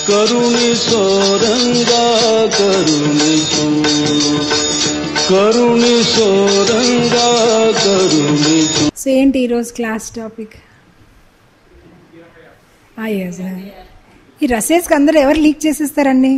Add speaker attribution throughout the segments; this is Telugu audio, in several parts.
Speaker 1: ಕರುಣಿಸೋ ರಂಗ ಕರುಣಿಸೋ ಕರುಣಿಸೋ ರಂಗ ಕರುಣಿಸೋ
Speaker 2: సో ఏంటి ఈరోజు క్లాస్ టాపిక్ ఎస్ ఈ రసేస్కి అందరూ ఎవరు లీక్ చేసేస్తారండి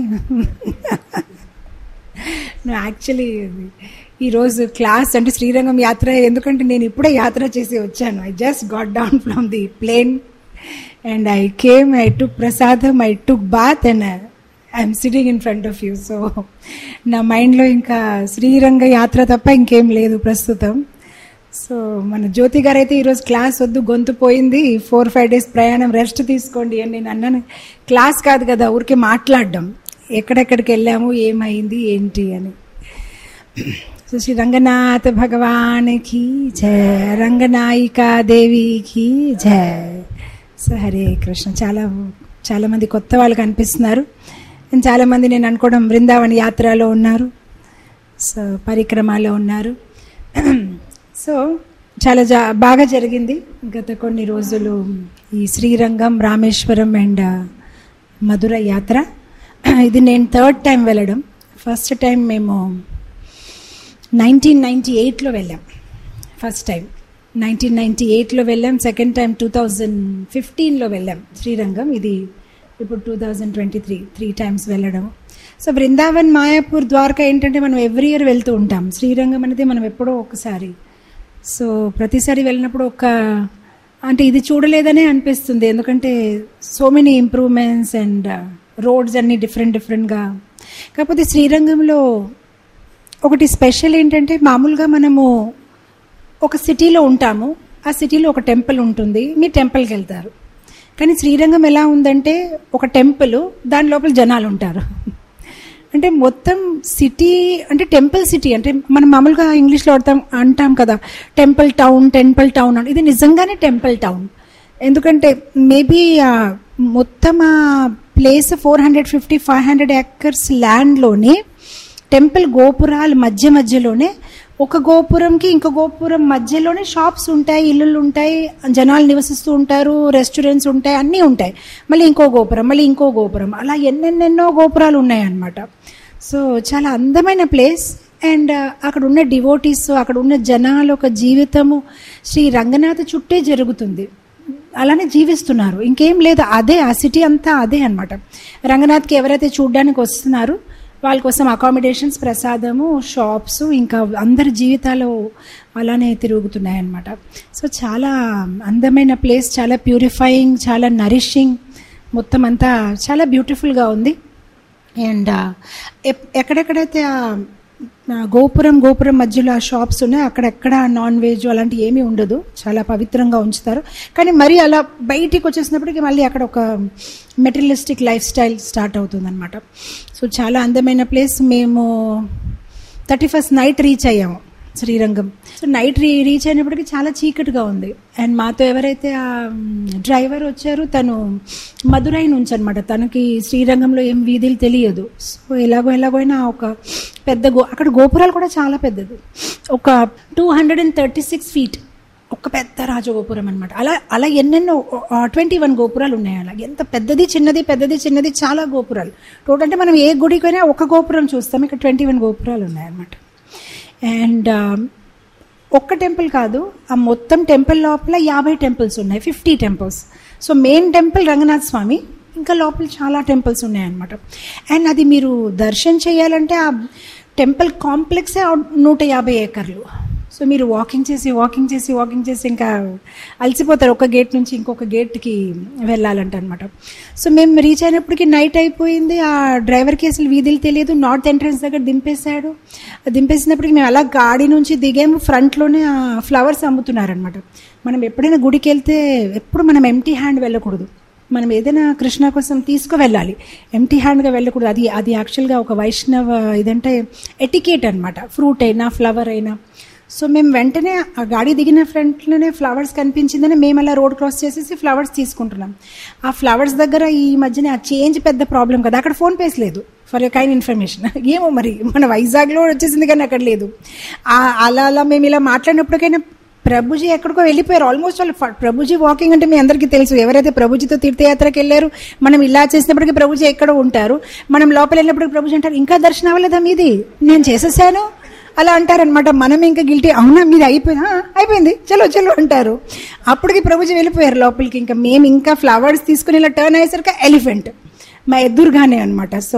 Speaker 2: నువ్వు యాక్చువల్లీ ఈరోజు క్లాస్ అంటే శ్రీరంగం యాత్ర ఎందుకంటే నేను ఇప్పుడే యాత్ర చేసి వచ్చాను I just got down from the plane and I came I took prasadam I took bath and I'm sitting in front of you so నా మైండ్లో ఇంకా శ్రీరంగ యాత్ర తప్ప ఇంకేం లేదు ప్రస్తుతం సో మన జ్యోతి గారు అయితే ఈరోజు క్లాస్ వద్దు గొంతు పోయింది ఫోర్ ఫైవ్ డేస్ ప్రయాణం రెస్ట్ తీసుకోండి అని నేను అన్నాను క్లాస్ కాదు కదా ఊరికే మాట్లాడడం ఎక్కడెక్కడికి వెళ్ళాము ఏమైంది ఏంటి అని సో శ్రీ రంగనాథ భగవానికి జయ రంగనాయికా దేవికి జయ సో హరే కృష్ణ చాలా చాలా మంది కొత్త వాళ్ళు కనిపిస్తున్నారు And చాలా మంది నేను అనుకోవడం బృందావన్ యాత్రలో ఉన్నారు సో పరిక్రమలో ఉన్నారు సో చాలా జా బాగా జరిగింది గత కొన్ని రోజులు ఈ శ్రీరంగం రామేశ్వరం అండ్ మధుర యాత్ర ఇది నేను థర్డ్ టైం వెళ్ళడం ఫస్ట్ టైం మేము నైన్టీన్ నైంటీ ఎయిట్లో వెళ్ళాం ఫస్ట్ టైం నైన్టీన్ నైంటీ ఎయిట్లో వెళ్ళాం సెకండ్ టైం టూ థౌజండ్ ఫిఫ్టీన్లో వెళ్ళాం శ్రీరంగం ఇది ఇప్పుడు two thousand twenty three three times వెళ్ళడం సో బృందావన్ మాయాపూర్ ద్వారకా ఏంటంటే మనం ఎవ్రీ ఇయర్ వెళ్తూ ఉంటాం శ్రీరంగం అనేది మనం ఎప్పుడో ఒకసారి సో ప్రతిసారి వెళ్ళినప్పుడు ఒక అంటే ఇది చూడలేదనే అనిపిస్తుంది ఎందుకంటే so many improvements and roads అన్నీ డిఫరెంట్ డిఫరెంట్గా కాకపోతే శ్రీరంగంలో ఒకటి స్పెషల్ ఏంటంటే మామూలుగా మనము ఒక సిటీలో ఉంటాము ఆ సిటీలో ఒక టెంపుల్ ఉంటుంది మీ టెంపుల్కి వెళ్తారు కానీ శ్రీరంగం ఎలా ఉందంటే ఒక టెంపుల్ దాని లోపల జనాలు ఉంటారు అంటే మొత్తం సిటీ అంటే టెంపుల్ సిటీ అంటే మనం మామూలుగా ఇంగ్లీష్లో అర్థం అంటాం కదా టెంపుల్ టౌన్ టెంపుల్ టౌన్ అని ఇది నిజంగానే టెంపుల్ టౌన్ ఎందుకంటే మేబీ మొత్తం ఆ place four hundred fifty five hundred acres ల్యాండ్లోనే టెంపుల్ గోపురాల మధ్య మధ్యలోనే ఒక గోపురంకి ఇంకో గోపురం మధ్యలోనే షాప్స్ ఉంటాయి ఇల్లులు ఉంటాయి జనాలు నివసిస్తూ ఉంటారు రెస్టారెంట్స్ ఉంటాయి అన్నీ ఉంటాయి మళ్ళీ ఇంకో గోపురం మళ్ళీ ఇంకో గోపురం అలా ఎన్నెన్నెన్నో గోపురాలు ఉన్నాయి అన్నమాట సో చాలా అందమైన ప్లేస్ అండ్ అక్కడ ఉన్న డివోటీస్ అక్కడ ఉన్న జనాల ఒక జీవితము శ్రీ రంగనాథ చుట్టే జరుగుతుంది అలానే జీవిస్తున్నారు ఇంకేం లేదు అదే ఆ సిటీ అంతా అదే అనమాట రంగనాథ్కి ఎవరైతే చూడడానికి వస్తున్నారో వాళ్ళ కోసం అకామిడేషన్స్ ప్రసాదము షాప్స్ ఇంకా అందరి జీవితాలు అలానే తిరుగుతున్నాయి అన్నమాట సో చాలా అందమైన ప్లేస్ చాలా ప్యూరిఫైయింగ్ చాలా నరిషింగ్ మొత్తం అంతా చాలా బ్యూటిఫుల్గా ఉంది అండ్ ఎక్కడెక్కడైతే ఆ గోపురం గోపురం మధ్యలో ఆ షాప్స్ ఉన్నాయి అక్కడెక్కడ నాన్ వెజ్ అలాంటి ఏమీ ఉండదు చాలా పవిత్రంగా ఉంచుతారు కానీ మరి అలా బయటికి వచ్చేసినప్పటికీ మళ్ళీ అక్కడ ఒక మెటీరియలిస్టిక్ లైఫ్ స్టైల్ స్టార్ట్ అవుతుందన్నమాట సో చాలా అందమైన ప్లేస్ మేము థర్టీ ఫస్ట్ నైట్ రీచ్ అయ్యాము Srirangam so night re reach అయినప్పటికీ చాలా చీకటిగా ఉంది అండ్ మాతో ఎవరైతే ఆ డ్రైవర్ వచ్చారో తను మధురై నుంచి అనమాట తనకి శ్రీరంగంలో ఏం వీధులు తెలియదు సో ఎలాగో ఎలాగోయినా ఒక పెద్ద గో అక్కడ గోపురాలు కూడా చాలా పెద్దది ఒక two hundred and thirty six feet ఒక పెద్ద రాజగోపురం అనమాట అలా అలా ఎన్నెన్నో ట్వంటీ వన్ గోపురాలు ఉన్నాయి అలా ఎంత పెద్దది చిన్నది పెద్దది చిన్నది చాలా గోపురాలు టోటల్ అంటే మనం ఏ గుడికైనా ఒక గోపురం చూస్తాం ఇక్కడ ట్వంటీ వన్ గోపురాలు ఉన్నాయన్నమాట అండ్ ఒక్క టెంపుల్ కాదు ఆ మొత్తం టెంపుల్ లోపల యాభై టెంపుల్స్ ఉన్నాయి fifty temples so main temple Ranganath Swami ఇంకా లోపల చాలా టెంపుల్స్ ఉన్నాయన్నమాట అండ్ అది మీరు దర్శనం చేయాలంటే ఆ టెంపుల్ కాంప్లెక్సే నూట యాభై ఏకర్లు సో మీరు వాకింగ్ చేసి వాకింగ్ చేసి వాకింగ్ చేసి ఇంకా అలసిపోతారు ఒక గేట్ నుంచి ఇంకొక గేట్కి వెళ్ళాలంట అనమాట సో మేము రీచ్ అయినప్పటికీ నైట్ అయిపోయింది ఆ డ్రైవర్కి అసలు వీధులు తెలియదు నార్త్ ఎంట్రన్స్ దగ్గర దింపేశాడు దింపేసినప్పటికి మేము అలా గాడి నుంచి దిగాము ఫ్రంట్లోనే ఆ ఫ్లవర్స్ అమ్ముతున్నారనమాట మనం ఎప్పుడైనా గుడికి వెళ్తే ఎప్పుడు మనం ఎంటీ హ్యాండ్ వెళ్ళకూడదు మనం ఏదైనా కృష్ణ కోసం తీసుకు వెళ్ళాలి ఎంటీ హ్యాండ్గా వెళ్ళకూడదు అది అది యాక్చువల్గా ఒక వైష్ణవ ఇదంటే ఎటికేట్ అనమాట ఫ్రూట్ అయినా ఫ్లవర్ అయినా సో మేము వెంటనే ఆ గాడి దిగిన ఫ్రంట్లోనే ఫ్లవర్స్ కనిపించిందని మేము అలా రోడ్ క్రాస్ చేసేసి ఫ్లవర్స్ తీసుకుంటున్నాం ఆ ఫ్లవర్స్ దగ్గర ఈ మధ్యన ఆ చేంజ్ పెద్ద ప్రాబ్లం కదా అక్కడ ఫోన్ పేస్ లేదు ఫర్ యర్ కైండ్ ఇన్ఫర్మేషన్ ఏమో మరి మన వైజాగ్లో వచ్చేసింది కానీ అక్కడ లేదు అలా అలా మేము ఇలా మాట్లాడినప్పటికైనా ప్రభుజీ ఎక్కడికో వెళ్ళిపోయారు ఆల్మోస్ట్ వాళ్ళు ఫ- ప్రభుజీ వాకింగ్ అంటే మీ అందరికీ తెలుసు ఎవరైతే ప్రభుజీతో తీర్థయాత్రకి వెళ్ళారు మనం ఇలా చేసినప్పటికీ ప్రభుజీ ఎక్కడో ఉంటారు మనం లోపల వెళ్ళినప్పటికీ ప్రభుజీ అంటారు ఇంకా దర్శనం అవ్వలేదా మీది నేను చేసేసాను అలా అంటారనమాట మనం ఇంకా గిల్టీ అవునా మీరు అయిపోయింది "ఆ, అయిపోయింది చలో చలో అంటారు అప్పటికి ప్రభుజీ వెళ్ళిపోయారు లోపలికి ఇంకా మేము ఇంకా ఫ్లవర్స్ తీసుకుని ఇలా టర్న్ అయ్యేసరికి ఎలిఫెంట్ మా ఎదురుగానే అనమాట సో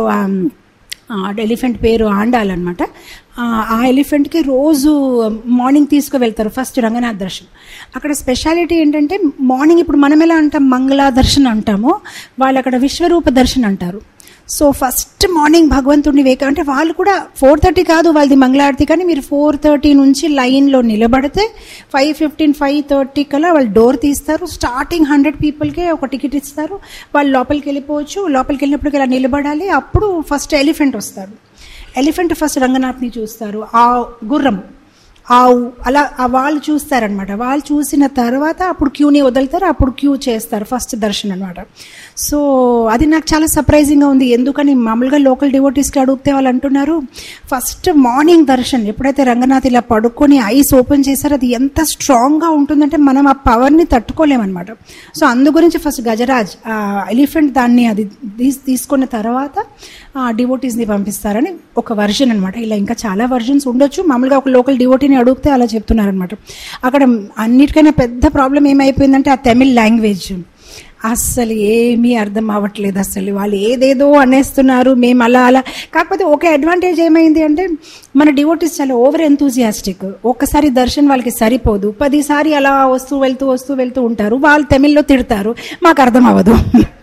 Speaker 2: ఆ ఎలిఫెంట్ పేరు ఆండాలన్నమాట ఆ, ఆ ఎలిఫెంట్కి రోజు మార్నింగ్ తీసుకువెళ్తారు ఫస్ట్ రంగనాథ్ దర్శనం అక్కడ స్పెషాలిటీ ఏంటంటే మార్నింగ్ ఇప్పుడు మనం ఎలా అంటాం మంగళ దర్శనం అంటామో వాళ్ళు అక్కడ విశ్వరూప దర్శనం అంటారు సో ఫస్ట్ మార్నింగ్ భగవంతుడిని వేక అంటే వాళ్ళు కూడా ఫోర్ థర్టీ కాదు వాళ్ళది మంగళారతి కానీ మీరు ఫోర్ థర్టీ నుంచి లైన్లో నిలబడితే ఫైవ్ ఫిఫ్టీన్ ఫైవ్ థర్టీ కల్లా వాళ్ళు డోర్ తీస్తారు స్టార్టింగ్ హండ్రెడ్ పీపుల్కే ఒక టికెట్ ఇస్తారు వాళ్ళు లోపలికి వెళ్ళిపోవచ్చు లోపలికి వెళ్ళినప్పటికి ఇలా నిలబడాలి అప్పుడు ఫస్ట్ ఎలిఫెంట్ వస్తారు ఎలిఫెంట్ ఫస్ట్ రంగనాథ్ని చూస్తారు ఆ గుర్రం ఆవు అలా ఆ వాళ్ళు చూస్తారనమాట వాళ్ళు చూసిన తర్వాత అప్పుడు క్యూని వదులుతారు అప్పుడు క్యూ చేస్తారు ఫస్ట్ దర్శనం అనమాట సో అది నాకు చాలా సర్ప్రైజింగ్గా ఉంది ఎందుకని మామూలుగా లోకల్ డివోటీస్కి అడిగితే వాళ్ళు అంటున్నారు ఫస్ట్ మార్నింగ్ దర్శన్ ఎప్పుడైతే రంగనాథ్ ఇలా పడుకొని ఐస్ ఓపెన్ చేశారో అది ఎంత స్ట్రాంగ్గా ఉంటుందంటే మనం ఆ పవర్ని తట్టుకోలేమన్నమాట సో అందు గురించి ఫస్ట్ గజరాజ్ ఆ ఎలిఫెంట్ దాన్ని అది తీస్- తీసుకున్న తర్వాత ఆ డివోటీస్ని పంపిస్తారని ఒక వర్జన్ అనమాట ఇలా ఇంకా చాలా వర్జన్స్ ఉండొచ్చు మామూలుగా ఒక లోకల్ డివోటీని అడిగితే అలా చెప్తున్నారనమాట అక్కడ అన్నిటికైనా పెద్ద ప్రాబ్లం ఏమైపోయిందంటే ఆ తమిళ్ లాంగ్వేజ్ అస్సలు ఏమీ అర్థం అవ్వట్లేదు అసలు వాళ్ళు ఏదేదో అనేస్తున్నారు మేము అలా అలా కాకపోతే ఒక అడ్వాంటేజ్ ఏమైంది అంటే మన డివోటీస్ చాలా ఓవర్ ఎంతూజియాస్టిక్ ఒక్కసారి దర్శనం వాళ్ళకి సరిపోదు పదిసారి అలా వస్తూ వెళ్తూ వస్తూ వెళ్తూ ఉంటారు వాళ్ళు తమిళ్లో తిడతారు మాకు అర్థం అవ్వదు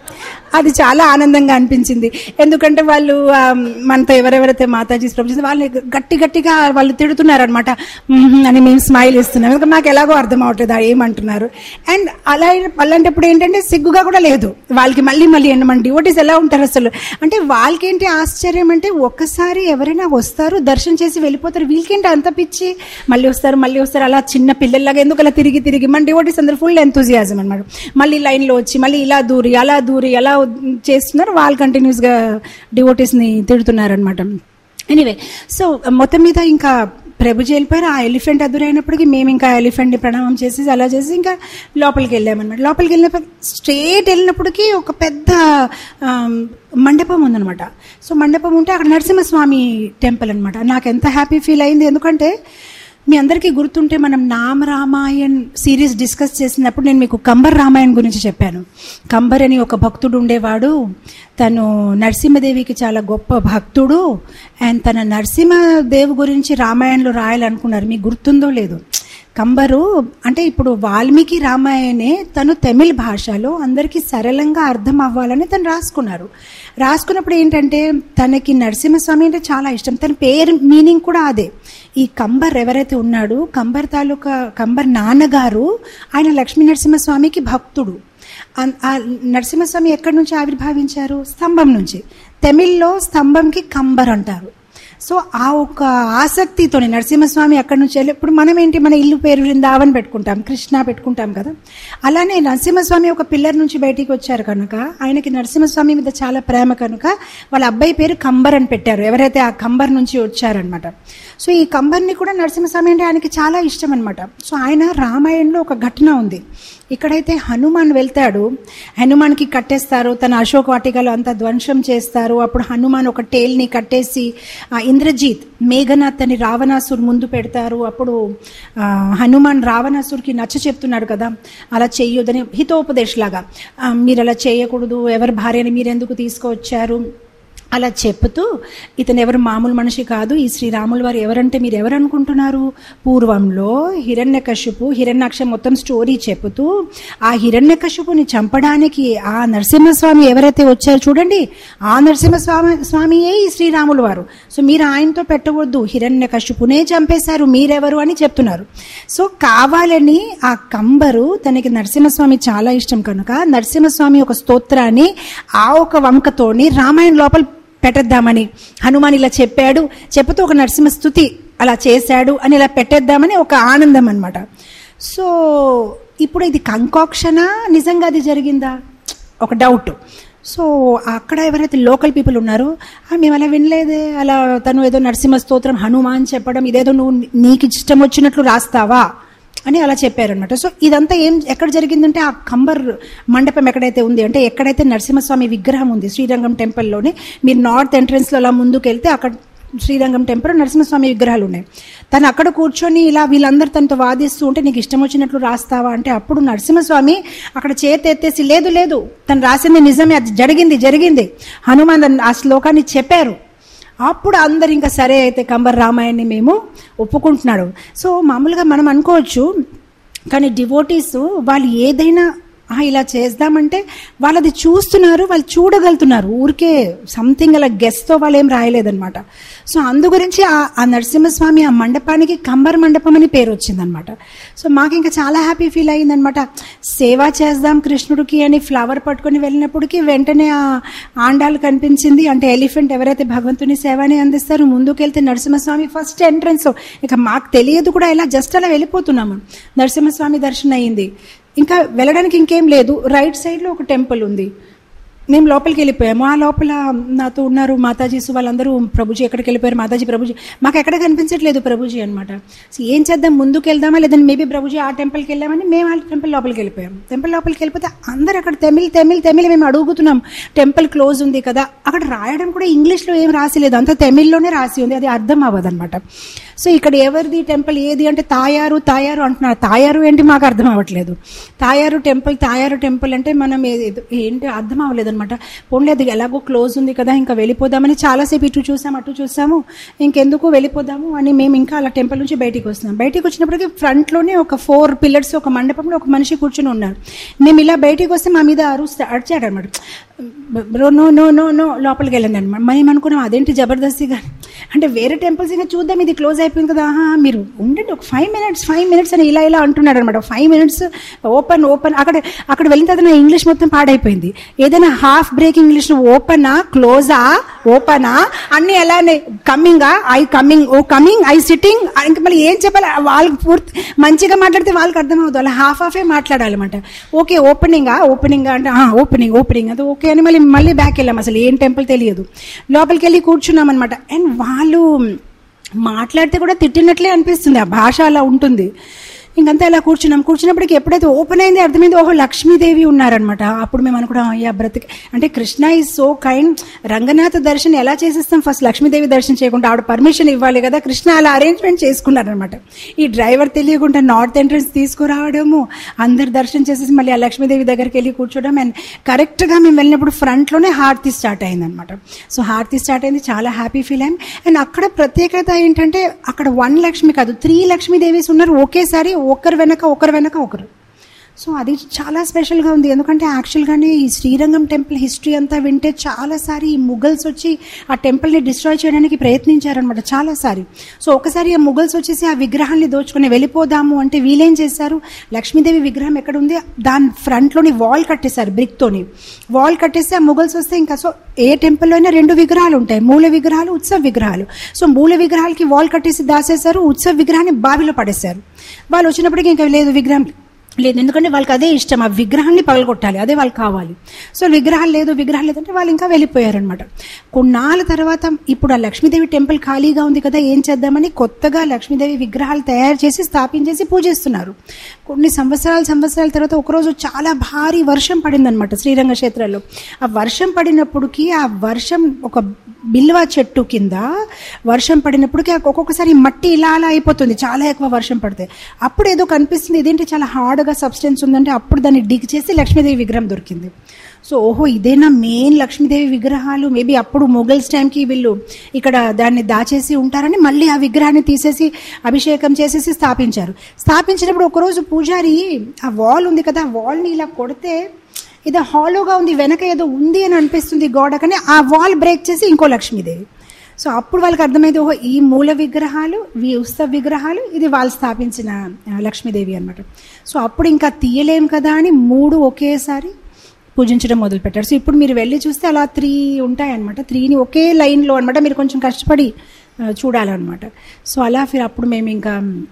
Speaker 2: అది చాలా ఆనందంగా అనిపించింది ఎందుకంటే వాళ్ళు ఆ, మనతో ఎవరెవరైతే మాతాజీ ప్రభుత్వం వాళ్ళు గట్టి గట్టిగా వాళ్ళు తిడుతున్నారనమాట అని మేము స్మైల్ ఇస్తున్నాం ఎందుకంటే నాకు ఎలాగో అర్థం అవట్లేదు ఆ ఏమంటున్నారు అండ్ అలా అలాంటప్పుడు ఏంటంటే సిగ్గుగా కూడా లేదు వాళ్ళకి మళ్ళీ మళ్ళీ అండి మన డివోటీస్ ఎలా ఉంటారు అసలు అంటే వాళ్ళకేంటి ఆశ్చర్యం అంటే ఒక్కసారి ఎవరైనా వస్తారు దర్శనం చేసి వెళ్ళిపోతారు వీళ్ళకేంటి అంత పిచ్చి మళ్ళీ వస్తారు మళ్ళీ వస్తారు అలా చిన్న పిల్లల్లాగా ఎందుకు అలా తిరిగి తిరిగి మన డివోటీస్ అందరూ ఫుల్ ఎంతూజియాజం అనమాట మళ్ళీ లైన్లో వచ్చి మళ్ళీ ఇలా దూరి అలా దూరి అలా చేస్తున్నారు వాళ్ళు కంటిన్యూస్గా డివోటీస్ని తిడుతున్నారనమాట ఎనీవే సో మొత్తం మీద ఇంకా ప్రభుజీ వెళ్ళిపోయారు ఆ ఎలిఫెంట్ ఎదురైనప్పటికీ మేము ఇంకా ఎలిఫెంట్ని ప్రణామం చేసి అలా చేసి ఇంకా లోపలికి వెళ్ళామన్నమాట లోపలికి వెళ్ళినప్పుడు స్ట్రేట్ వెళ్ళినప్పటికీ ఒక పెద్ద ఆమ్, మండపం ఉందన్నమాట సో మండపం ఉంటే అక్కడ నరసింహస్వామి టెంపుల్ అనమాట నాకు ఎంత హ్యాపీ ఫీల్ అయింది ఎందుకంటే మీ అందరికీ గుర్తుంటే మనం నామ రామాయణ్ సిరీస్ డిస్కస్ చేసినప్పుడు నేను మీకు కంబర్ రామాయణ్ గురించి చెప్పాను కంబర్ అని ఒక భక్తుడు ఉండేవాడు తను నరసింహదేవికి చాలా గొప్ప భక్తుడు అండ్ తన నరసింహదేవి గురించి రామాయణంలో రాయాలనుకున్నారు మీకు గుర్తుందో లేదు కంబరు అంటే ఇప్పుడు వాల్మీకి రామాయణే తను తమిళ భాషలో అందరికీ సరళంగా అర్థం అవ్వాలని తను రాసుకున్నారు రాసుకున్నప్పుడు ఏంటంటే తనకి నరసింహస్వామి అంటే చాలా ఇష్టం తన పేరు మీనింగ్ కూడా అదే ఈ కంబర్ ఎవరైతే ఉన్నాడో కంబర్ తాలూకా కంబర్ నాన్నగారు ఆయన లక్ష్మీ నరసింహస్వామికి భక్తుడు అన్- ఆ నరసింహస్వామి ఎక్కడి నుంచి ఆవిర్భావించారు స్తంభం నుంచి తమిళ్లో స్తంభంకి కంబర్ అంటారు సో ఆ ఒక ఆసక్తితోనే నరసింహస్వామి అక్కడి నుంచి వెళ్ళి ఇప్పుడు మనం ఏంటి మన ఇల్లు పేరు బృందావన్ పెట్టుకుంటాం కృష్ణ పెట్టుకుంటాం కదా అలానే నరసింహస్వామి ఒక పిల్లర్ నుంచి బయటికి వచ్చారు కనుక ఆయనకి నరసింహస్వామి మీద చాలా ప్రేమ కనుక వాళ్ళ అబ్బాయి పేరు కంబర్ అని పెట్టారు ఎవరైతే ఆ కంబర్ నుంచి వచ్చారనమాట సో ఈ కంబర్ని కూడా నరసింహస్వామి అంటే ఆయనకి చాలా ఇష్టం అనమాట సో ఆయన రామాయణంలో ఒక ఘటన ఉంది ఇక్కడైతే హనుమాన్ వెళ్తాడు హనుమాన్కి కట్టేస్తారు తన అశోక్ వాటికలో అంతా ధ్వంసం చేస్తారు అప్పుడు హనుమాన్ ఒక టేల్ని కట్టేసి ఆ ఇంద్రజీత్ మేఘనాథ్ అని రావణాసురు ముందు పెడతారు అప్పుడు ఆ, హనుమాన్ రావణాసురికి నచ్చ చెప్తున్నాడు కదా అలా చెయ్యొద్దని హితోపదేశ్ లాగా ఆ, మీరు అలా చేయకూడదు ఎవరి భార్యని మీరు ఎందుకు తీసుకువచ్చారు అలా చెప్తూ ఇతను ఎవరు మామూలు మనిషి కాదు ఈ శ్రీరాముల వారు ఎవరంటే మీరు ఎవరు అనుకుంటున్నారు పూర్వంలో హిరణ్యకశిపు హిరణ్యాక్ష మొత్తం స్టోరీ చెబుతూ ఆ హిరణ్యకశిపుని చంపడానికి ఆ నరసింహస్వామి ఎవరైతే వచ్చారో చూడండి ఆ నరసింహస్వామి స్వామియే ఈ శ్రీరాములు వారు సో మీరు ఆయనతో పెట్టవద్దు హిరణ్యకశిపునే చంపేశారు మీరెవరు అని చెప్తున్నారు సో కావాలని ఆ కంబరు తనకి నరసింహస్వామి చాలా ఇష్టం కనుక నరసింహస్వామి ఒక స్తోత్రాన్ని ఆ ఒక వంకతోని రామాయణ లోపల పెట్టేద్దామని హనుమాన్ ఇలా చెప్పాడు చెప్పుతూ ఒక నరసింహ స్థుతి అలా చేశాడు అని ఇలా పెట్టేద్దామని ఒక ఆనందం అనమాట సో ఇప్పుడు ఇది కంకాక్షనా నిజంగా అది జరిగిందా ఒక డౌట్ సో అక్కడ ఎవరైతే లోకల్ పీపుల్ ఉన్నారో "ఆ, మేము అలా వినలేదే అలా తను ఏదో నరసింహ స్తోత్రం హనుమాన్ చెప్పడం ఇదేదో నువ్వు నీకు ఇష్టం వచ్చినట్లు రాస్తావా అని అలా చెప్పారనమాట సో ఇదంతా ఏం ఎక్కడ జరిగిందంటే ఆ కంబర్ మండపం ఎక్కడైతే ఉంది అంటే ఎక్కడైతే నరసింహస్వామి విగ్రహం ఉంది శ్రీరంగం టెంపుల్లోనే మీరు నార్త్ ఎంట్రన్స్లో అలా ముందుకు వెళ్తే అక్కడ శ్రీరంగం టెంపుల్ నరసింహస్వామి విగ్రహాలు ఉన్నాయి తను అక్కడ కూర్చొని ఇలా వీళ్ళందరూ తనతో వాదిస్తూ ఉంటే నీకు ఇష్టం వచ్చినట్లు రాస్తావా అంటే అప్పుడు నరసింహస్వామి అక్కడ చేతి ఎత్తేసి లేదు లేదు తను రాసింది నిజమే అది జరిగింది జరిగింది హనుమాన్ ఆ శ్లోకాన్ని చెప్పారు అప్పుడు అందరు ఇంకా సరే అయితే కంబర్ రామాయణ్ని మేము ఒప్పుకుంటున్నాడు సో మామూలుగా మనం అనుకోవచ్చు కానీ డివోటీస్ వాళ్ళు ఏదైనా "ఆ, ఇలా చేద్దామంటే వాళ్ళది చూస్తున్నారు వాళ్ళు చూడగలుగుతున్నారు ఊరికే సంథింగ్ అలా గెస్ట్తో వాళ్ళు ఏం రాయలేదన్నమాట సో అందు గురించి ఆ ఆ నరసింహస్వామి ఆ మండపానికి కంబర్ మండపం అని పేరు వచ్చిందనమాట సో మాకు ఇంకా చాలా హ్యాపీ ఫీల్ అయ్యిందనమాట సేవ చేద్దాం కృష్ణుడికి అని ఫ్లవర్ పట్టుకొని వెళ్ళినప్పటికీ వెంటనే ఆ ఆండాలు కనిపించింది అంటే ఎలిఫెంట్ ఎవరైతే భగవంతుని సేవని అందిస్తారో ముందుకెళ్తే నరసింహస్వామి ఫస్ట్ ఎంట్రన్స్ ఇక మాకు తెలియదు కూడా ఇలా జస్ట్ అలా వెళ్ళిపోతున్నాము నరసింహస్వామి దర్శనం అయ్యింది ఇంకా వెళ్ళడానికి ఇంకేం లేదు రైట్ సైడ్లో ఒక టెంపుల్ ఉంది మేము లోపలికి వెళ్ళిపోయాము ఆ లోపల నాతో ఉన్నారు మాతాజీస్ వాళ్ళందరూ ప్రభుజీ ఎక్కడికి వెళ్ళిపోయారు మాతాజీ ప్రభుజీ మాకు ఎక్కడ కనిపించట్లేదు ప్రభుజీ అనమాట సో ఏం చేద్దాం ముందుకు వెళ్దామా లేదంటే మేబీ ప్రభుజీ ఆ టెంపుల్కి వెళ్ళామని మేము ఆ టెంపుల్ లోపలికి వెళ్ళిపోయాం టెంపుల్ లోపలికి వెళ్ళిపోతే అందరు అక్కడ తమిళ్ తమిళ్ తమిళ్ మేము అడుగుతున్నాం టెంపుల్ క్లోజ్ ఉంది కదా అక్కడ రాయడం కూడా ఇంగ్లీష్లో ఏం రాసిలేదు అంతా తమిళ్లోనే రాసి ఉంది అది అర్థం అవ్వదన్నమాట సో ఇక్కడ ఎవరిది టెంపుల్ ఏది అంటే తాయారు తాయారు అంటున్నారు తాయారు ఏంటి మాకు అర్థం అవ్వట్లేదు తాయారు టెంపుల్ తాయారు టెంపుల్ అంటే మనం ఏ- ఏదో- ఏంటి అర్థం అవ్వలేదు అనమాట పోన్లే అది ఎలాగో క్లోజ్ ఉంది కదా ఇంకా వెళ్ళిపోదామని చాలాసేపు ఇటు చూసాము అటు చూసాము ఇంకెందుకు వెళ్ళిపోదాము అని మేము ఇంకా అలా టెంపుల్ నుంచి బయటికి వస్తున్నాం బయటికి వచ్చినప్పటికీ ఫ్రంట్లోనే ఒక ఫోర్ పిల్లర్స్ ఒక మండపంలో ఒక మనిషి కూర్చుని ఉన్నారు మేము ఇలా బయటికి వస్తే మా మీద అరుస్తా అడిచాడు అనమాట bro no no no no లోపలికి వెళ్ళండి అనమాట మనం అనుకున్నాం అదేంటి జబర్దస్తిగా అంటే వేరే టెంపుల్స్ ఇంకా చూద్దాం ఇది క్లోజ్ అయిపోయింది కదా ఆహా, మీరు ఉండండి ఒక ఫైవ్ మినిట్స్ ఫైవ్ మినిట్స్ అని ఇలా ఇలా అంటున్నాడు అనమాట ఫైవ్ మినిట్స్ ఓపెన్ ఓపెన్ అక్కడ అక్కడ వెళ్ళిన తర్వాత నా ఇంగ్లీష్ మొత్తం పాడైపోయింది ఏదైనా హాఫ్ బ్రేక్ ఇంగ్లీష్ ఓపెనా క్లోజా ఓపెనా అన్ని ఎలానే కమ్మింగా ఐ కమ్మింగ్ ఓ కమింగ్ ఐ సిట్టింగ్ ఇంకా మళ్ళీ ఏం చెప్పాలి వాళ్ళకి పూర్తి మంచిగా మాట్లాడితే వాళ్ళకి అర్థం అవుతుంది అలా హాఫ్ హాఫే మాట్లాడాలన్నమాట ఓకే ఓపెనింగా ఓపెనింగ్ అంటే ఓపెనింగ్ ఓపెనింగ్ అది ఓకే అని మళ్ళీ మళ్ళీ బ్యాక్ వెళ్ళాం అసలు ఏం టెంపుల్ తెలియదు లోపలికి వెళ్ళి కూర్చున్నాం అనమాట అండ్ వాళ్ళు మాట్లాడితే కూడా తిట్టినట్లే అనిపిస్తుంది ఆ భాష అలా ఉంటుంది ఇంకంతా ఇలా కూర్చున్నాం కూర్చున్నప్పటికి ఎప్పుడైతే ఓపెన్ అయింది అర్థమైంది ఓహో లక్ష్మీదేవి ఉన్నారనమాట అప్పుడు మేము అనుకున్నాం అయ్యా బ్రతికి అంటే Krishna is so kind Ranganatha దర్శనం ఎలా చేసేస్తాం ఫస్ట్ లక్ష్మీదేవి దర్శనం చేయకుండా ఆవిడ పర్మిషన్ ఇవ్వాలి కదా కృష్ణ అలా అరేంజ్మెంట్ చేసుకున్నారనమాట ఈ డ్రైవర్ తెలియకుండా నార్త్ ఎంట్రన్స్ తీసుకురావడము అందరు దర్శనం చేసేసి మళ్ళీ ఆ లక్ష్మీదేవి దగ్గరికి వెళ్ళి కూర్చోవడం అండ్ కరెక్ట్గా మేము వెళ్ళినప్పుడు ఫ్రంట్లోనే హారతి స్టార్ట్ అయిందనమాట సో హారతి స్టార్ట్ అయింది చాలా హ్యాపీ ఫీల్ అయ్యాం అండ్ అక్కడ ప్రత్యేకత ఏంటంటే అక్కడ వన్ లక్ష్మి కాదు త్రీ లక్ష్మీదేవీస్ ఉన్నారు ఒకేసారి ఒకరు వెనక ఒకరు వెనక ఒకరు సో అది చాలా స్పెషల్గా ఉంది ఎందుకంటే యాక్చువల్గానే ఈ శ్రీరంగం టెంపుల్ హిస్టరీ అంతా వింటే చాలాసారి ఈ ముఘల్స్ వచ్చి ఆ టెంపుల్ని డిస్ట్రాయ్ చేయడానికి ప్రయత్నించారనమాట చాలాసారి సో ఒకసారి ఆ ముఘల్స్ వచ్చేసి ఆ విగ్రహాన్ని దోచుకొని వెళ్ళిపోదాము అంటే వీళ్ళేం చేశారు లక్ష్మీదేవి విగ్రహం ఎక్కడ ఉంది దాని ఫ్రంట్లోని వాల్ కట్టేశారు బ్రిక్తోని వాల్ కట్టేసి ఆ ముఘల్స్ వస్తే ఇంకా సో ఏ టెంపుల్లో అయినా రెండు విగ్రహాలు ఉంటాయి మూల విగ్రహాలు ఉత్సవ విగ్రహాలు సో మూల విగ్రహాలకి వాల్ కట్టేసి దాసేశారు ఉత్సవ విగ్రహాన్ని బావిలో పడేశారు వాళ్ళు వచ్చినప్పటికీ ఇంకా లేదు విగ్రహం లేదు ఎందుకంటే వాళ్ళకి అదే ఇష్టం ఆ విగ్రహాన్ని పగలగొట్టాలి అదే వాళ్ళకి కావాలి సో విగ్రహాలు లేదు విగ్రహాలు లేదంటే వాళ్ళు ఇంకా వెళ్ళిపోయారనమాట కొన్నాళ్ళ తర్వాత ఇప్పుడు ఆ లక్ష్మీదేవి టెంపుల్ ఖాళీగా ఉంది కదా ఏం చేద్దామని కొత్తగా లక్ష్మీదేవి విగ్రహాలు తయారు చేసి స్థాపించేసి పూజిస్తున్నారు కొన్ని సంవత్సరాల సంవత్సరాల తర్వాత ఒకరోజు చాలా భారీ వర్షం పడిందనమాట శ్రీరంగ క్షేత్రంలో ఆ వర్షం పడినప్పటికీ ఆ వర్షం ఒక బిల్వ చెట్టు కింద వర్షం పడినప్పటికీ ఆ ఒక్కొక్కసారి మట్టి ఇలా అలా అయిపోతుంది చాలా ఎక్కువ వర్షం పడితే అప్పుడు ఏదో కనిపిస్తుంది ఇదేంటి చాలా హార్డ్గా సబ్స్టెన్స్ ఉందంటే అప్పుడు దాన్ని డిగ్ చేసి లక్ష్మీదేవి విగ్రహం దొరికింది సో ఓహో ఇదేనా మెయిన్ లక్ష్మీదేవి విగ్రహాలు మేబీ అప్పుడు మొఘల్స్ టైంకి వీళ్ళు ఇక్కడ దాన్ని దాచేసి ఉంటారని మళ్ళీ ఆ విగ్రహాన్ని తీసేసి అభిషేకం చేసేసి స్థాపించారు స్థాపించినప్పుడు ఒకరోజు పూజారి ఆ వాల్ ఉంది కదా ఆ వాల్ని ఇలా కొడితే ఇది హాలోగా ఉంది వెనక ఏదో ఉంది అని అనిపిస్తుంది గోడ కానీ ఆ వాల్ బ్రేక్ చేసి ఇంకో లక్ష్మీదేవి సో అప్పుడు వాళ్ళకి అర్థమైంది ఓహో ఈ మూల విగ్రహాలు ఈ ఉత్సవ విగ్రహాలు ఇది వాళ్ళు స్థాపించిన ఆ, లక్ష్మీదేవి అనమాట సో అప్పుడు ఇంకా తీయలేం కదా అని మూడు ఒకేసారి పూజించడం మొదలుపెట్టారు సో ఇప్పుడు మీరు వెళ్ళి చూస్తే అలా త్రీ ఉంటాయన్నమాట త్రీని ఒకే లైన్లో అనమాట మీరు కొంచెం కష్టపడి ఆ, చూడాలన్నమాట సో అలా ఫిర్ అప్పుడు మేము ఇంకా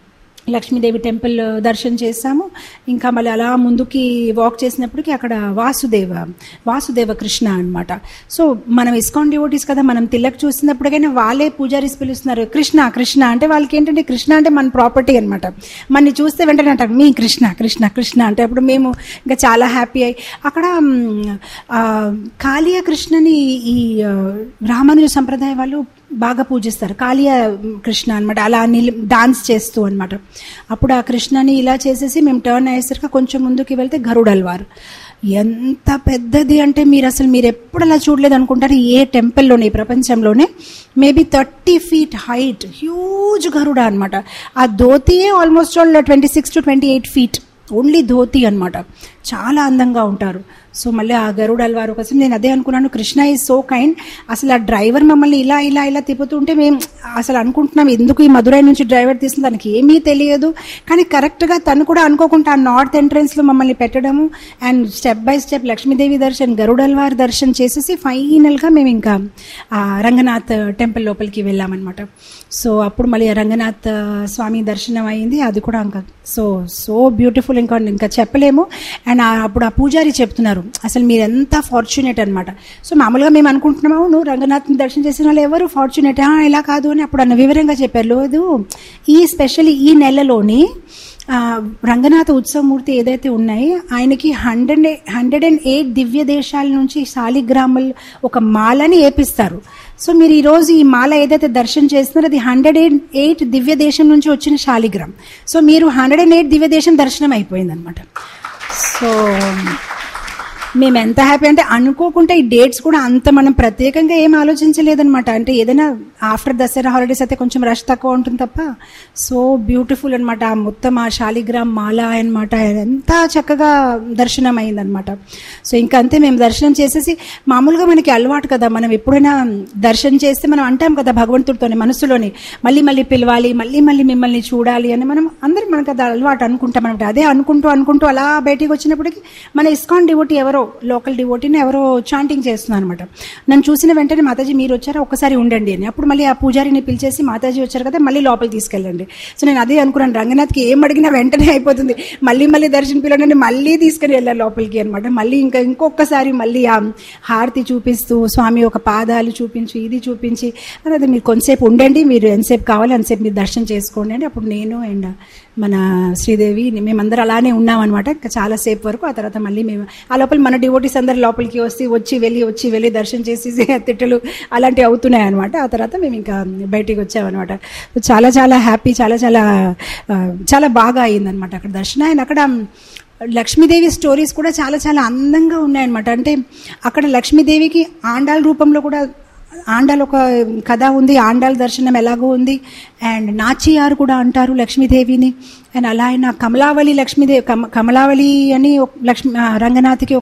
Speaker 2: లక్ష్మీదేవి టెంపుల్ దర్శనం చేసాము ఇంకా మళ్ళీ అలా ముందుకి వాక్ చేసినప్పటికీ అక్కడ వాసుదేవ వాసుదేవ కృష్ణ అన్నమాట సో మనం ఇస్కాన్ డివోటీస్ కదా మనం తిల్లక్ చూసినప్పటికైనా వాళ్ళే పూజారీస్ పిలుస్తున్నారు కృష్ణ కృష్ణ అంటే వాళ్ళకి ఏంటంటే కృష్ణ అంటే మన ప్రాపర్టీ అనమాట మనని చూస్తే వెంటనే అంటారు మీ కృష్ణ కృష్ణ కృష్ణ అంటే అప్పుడు మేము ఇంకా చాలా హ్యాపీ అయ్యి అక్కడ మ్, ఆ, కాళీయ కృష్ణని ఈ ఆ, రామానుజ సంప్రదాయ వాళ్ళు బాగా పూజిస్తారు కాళీయ కృష్ణ అనమాట అలా నిల్ డాన్స్ చేస్తూ అనమాట అప్పుడు ఆ కృష్ణని ఇలా చేసేసి మేము టర్న్ అయ్యేసరికి కొంచెం ముందుకి వెళ్తే గరుడల్వారు ఎంత పెద్దది అంటే మీరు అసలు మీరు ఎప్పుడు అలా చూడలేదు అనుకుంటారు ఏ టెంపుల్లోనే ఈ ప్రపంచంలోనే maybe thirty feet height huge Garuda అనమాట ఆ ధోతియే almost all twenty six to twenty eight feet only ధోతి అనమాట చాలా అందంగా ఉంటారు సో మళ్ళీ ఆ గరుడ్ వారు కోసం నేను అదే అనుకున్నాను కృష్ణ ఈజ్ సో కైండ్ అసలు ఆ డ్రైవర్ మమ్మల్ని ఇలా ఇలా ఇలా తిప్పుతుంటే మేము అసలు అనుకుంటున్నాం ఎందుకు ఈ మధురై నుంచి డ్రైవర్ తీసిన తనకి ఏమీ తెలియదు కానీ కరెక్ట్గా తను కూడా అనుకోకుండా ఆ నార్త్ ఎంట్రన్స్లో మమ్మల్ని పెట్టడము and step by step Lakshmidevi దర్శన్ గరుడల్వార్ దర్శన్ చేసేసి ఫైనల్గా మేము ఇంకా ఆ రంగనాథ్ టెంపుల్ లోపలికి వెళ్ళామన్నమాట సో అప్పుడు మళ్ళీ ఆ రంగనాథ్ స్వామి దర్శనం అయింది అది కూడా ఇంకా సో సో బ్యూటిఫుల్ ఇంకా ఇంకా చెప్పలేము అండ్ ఆ- అప్పుడు ఆ పూజారి చెప్తున్నారు అసలు మీరు ఎంత ఫార్చునేట్ అనమాట సో మామూలుగా మేము అనుకుంటున్నాము నువ్వు రంగనాథ్ని దర్శనం చేసిన వాళ్ళు ఎవరు ఫార్చునేట్ ఇలా కాదు అని అప్పుడు అన్న వివరంగా చెప్పారు లేదు ఈ స్పెషల్లీ ఈ నెలలోని ఆ, రంగనాథ ఉత్సవమూర్తి ఏదైతే ఉన్నాయి ఆయనకి హండ్రెడ్ హండ్రెడ్ అండ్ ఎయిట్ దివ్య దేశాల నుంచి శాలిగ్రాములు ఒక మాలని ఏపిస్తారు సో మీరు ఈరోజు ఈ మాల ఏదైతే దర్శనం చేస్తున్నారో అది హండ్రెడ్ అండ్ ఎయిట్ దివ్య దేశం నుంచి వచ్చిన శాలిగ్రామ్ సో మీరు హండ్రెడ్ అండ్ ఎయిట్ దివ్య దేశం దర్శనం అయిపోయింది అనమాట సో మేము ఎంత హ్యాపీ అంటే అనుకోకుండా ఈ డేట్స్ కూడా అంత మనం ప్రత్యేకంగా ఏం ఆలోచించలేదన్నమాట అంటే ఏదైనా ఆఫ్టర్ దసరా హాలిడేస్ అయితే కొంచెం రష్ తక్కువ ఉంటుంది తప్ప సో బ్యూటిఫుల్ అనమాట ఆ మొత్తం ఆ శాలిగ్రామ్ మాల అనమాట ఎంత చక్కగా దర్శనం అయిందనమాట సో ఇంకా అంతే మేము దర్శనం చేసేసి మామూలుగా మనకి అలవాటు కదా మనం ఎప్పుడైనా దర్శనం చేస్తే మనం అంటాం కదా భగవంతుడితోనే మనసులోని మళ్ళీ మళ్ళీ పిలవాలి మళ్ళీ మళ్ళీ మిమ్మల్ని చూడాలి అని మనం అందరం మనకు అది అలవాటు అనుకుంటాం అనమాట అదే అనుకుంటూ అనుకుంటూ అలా బయటికి వచ్చినప్పటికీ మన ఇస్కాన్ డివోటీ ఎవరో లోకల్ డివోటీని ఎవరో చాంటింగ్ చేస్తున్నారు అనమాట నన్ను చూసిన వెంటనే మాతాజీ మీరు వచ్చారా ఒక్కసారి ఉండండి అని అప్పుడు మళ్ళీ ఆ పూజారిని పిలిచేసి మాతాజీ వచ్చారు కదా మళ్ళీ లోపలికి తీసుకెళ్ళండి సో నేను అదే అనుకున్నాను రంగనాథ్కి ఏం అడిగినా వెంటనే అయిపోతుంది మళ్ళీ మళ్ళీ దర్శనం పిల్లలని మళ్ళీ తీసుకుని వెళ్ళారు లోపలికి అనమాట మళ్ళీ ఇంకా ఇంకొకసారి మళ్ళీ ఆ హారతి చూపిస్తూ స్వామి ఒక పాదాలు చూపించి ఇది చూపించి అదే మీరు కొంతసేపు ఉండండి మీరు ఎంతసేపు కావాలి అంతసేపు మీరు దర్శనం చేసుకోండి అంటే అప్పుడు నేను అండ్ మన శ్రీదేవి మేమందరం అలానే ఉన్నామన్నమాట ఇంకా చాలాసేపు వరకు ఆ తర్వాత మళ్ళీ మేము ఆ లోపల మన డివోటీస్ అందరు లోపలికి వస్తే వచ్చి వెళ్ళి వచ్చి వెళ్ళి దర్శనం చేసి తిట్టలు అలాంటివి అవుతున్నాయి అనమాట ఆ తర్వాత మేము ఇంకా బయటికి వచ్చామన్నమాట చాలా చాలా హ్యాపీ చాలా చాలా ఆ, చాలా బాగా అయిందనమాట అక్కడ దర్శనం అండ్ అక్కడ లక్ష్మీదేవి స్టోరీస్ కూడా చాలా చాలా అందంగా ఉన్నాయన్నమాట అంటే అక్కడ లక్ష్మీదేవికి ఆండాల్ రూపంలో కూడా ఆండాల్ ఒక కథ ఉంది ఆండాల్ దర్శనం ఎలాగో ఉంది అండ్ నాచియారు కూడా అంటారు లక్ష్మీదేవిని అండ్ అలా ఆయన కమలావళి లక్ష్మీదేవి కమ కమలావళి అని ఒక లక్ష్మీ ఆ, రంగనాథ్కి